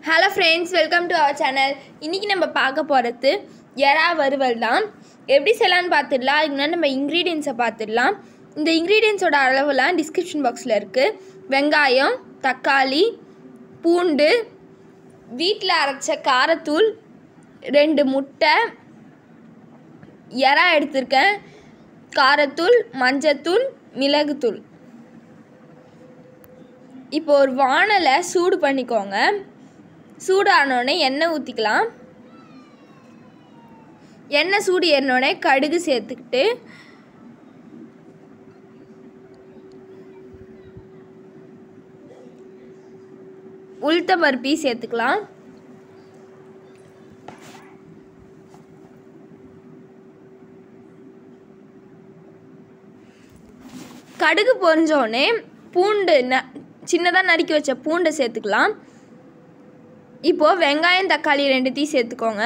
hello friends welcome to our channel இன்றைக்கி நம்ம பார்க்க போகிறது எறா வறுவல் தான் எப்படி செய்யலான்னு பார்த்துடலாம் அதுக்கு முன்னாடி நம்ம இன்க்ரீடியன்ஸை பார்த்துடலாம் இந்த இன்க்ரீடியன்ஸோட அளவுலாம் டிஸ்கிரிப்ஷன் பாக்ஸில் இருக்குது வெங்காயம் தக்காளி பூண்டு வீட்டில் அரைச்ச காரத்தூள் ரெண்டு முட்டை எறா எடுத்திருக்கேன் காரத்தூள் மஞ்சத்தூள் மிளகுத்தூள் இப்போ ஒரு வானலை சூடு பண்ணிக்கோங்க சூடானோடனே எண்ணெய் ஊற்றிக்கலாம் எண்ணெய் சூடு ஏறினோடனே கடுகு சேர்த்துக்கிட்டு உளுத்த பருப்பி சேர்த்துக்கலாம் கடுகு பொரிஞ்சோடனே பூண்டு ந சின்னதாக நறுக்கி வச்ச பூண்டை சேர்த்துக்கலாம் இப்போது வெங்காயம் தக்காளி ரெண்டுத்தையும் சேர்த்துக்கோங்க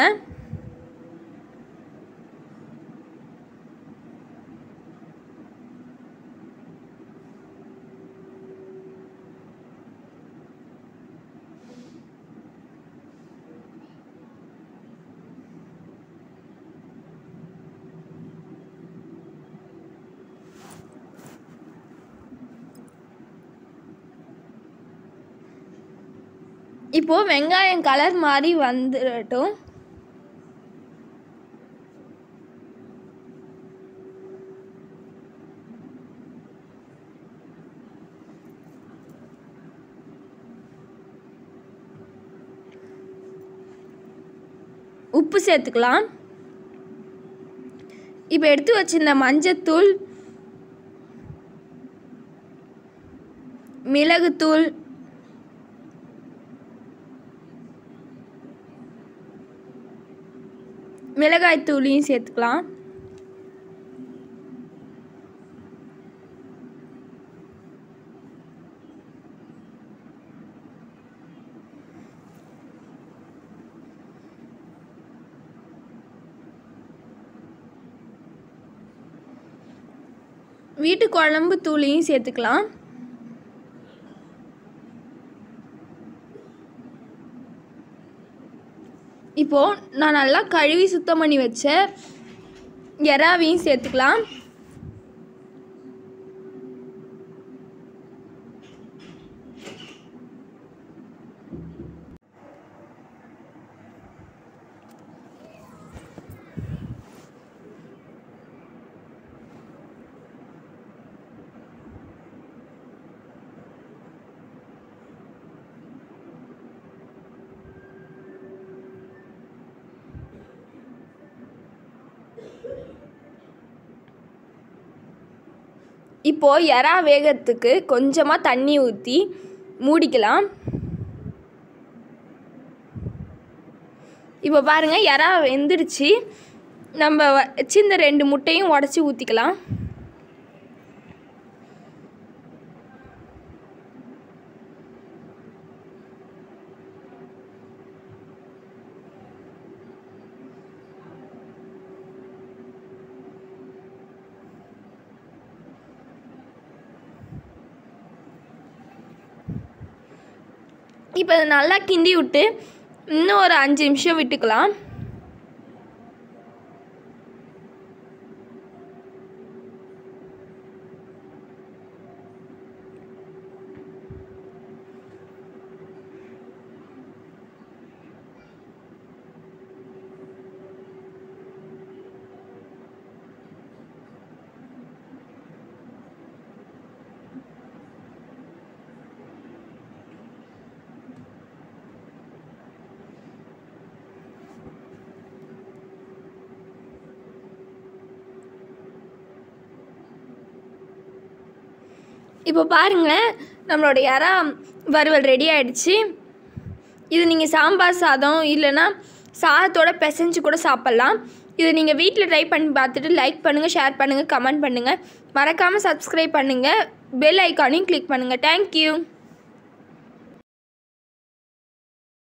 இப்போது வெங்காயம் கலர் மாதிரி வந்துடட்டும் உப்பு சேர்த்துக்கலாம் இப்போ எடுத்து வச்சிருந்த மஞ்சத்தூள் மிளகுத்தூள் மிளகாய் தூளையும் சேர்த்துக்கலாம் வீட்டு குழம்பு தூளையும் சேர்த்துக்கலாம் இப்போது நான் நல்லா கழுவி சுத்தம் பண்ணி வச்ச எறாவையும் சேர்த்துக்கலாம் இப்போது எறா வேகத்துக்கு கொஞ்சமாக தண்ணி ஊற்றி மூடிக்கலாம் இப்போ பாருங்கள் எறா வெந்துடுச்சு நம்ம வச்சு இந்த ரெண்டு முட்டையும் உடச்சி ஊற்றிக்கலாம் இப்போ இதை நல்லா கிண்டி விட்டு இன்னும் ஒரு அஞ்சு நிமிஷம் விட்டுக்கலாம் இப்போ பாருங்கள் நம்மளோட இறா வறுவல் ரெடி ஆகிடுச்சு இது நீங்கள் சாம்பார் சாதம் இல்லைன்னா சாதத்தோட பிசைஞ்சு கூட சாப்பிட்லாம் இது நீங்கள் வீட்டில் ட்ரை பண்ணி பார்த்துட்டு லைக் பண்ணுங்கள் ஷேர் பண்ணுங்கள் கமெண்ட் பண்ணுங்கள் மறக்காமல் சப்ஸ்கிரைப் பண்ணுங்கள் பெல் ஐக்கானையும் கிளிக் பண்ணுங்கள் தேங்க்யூ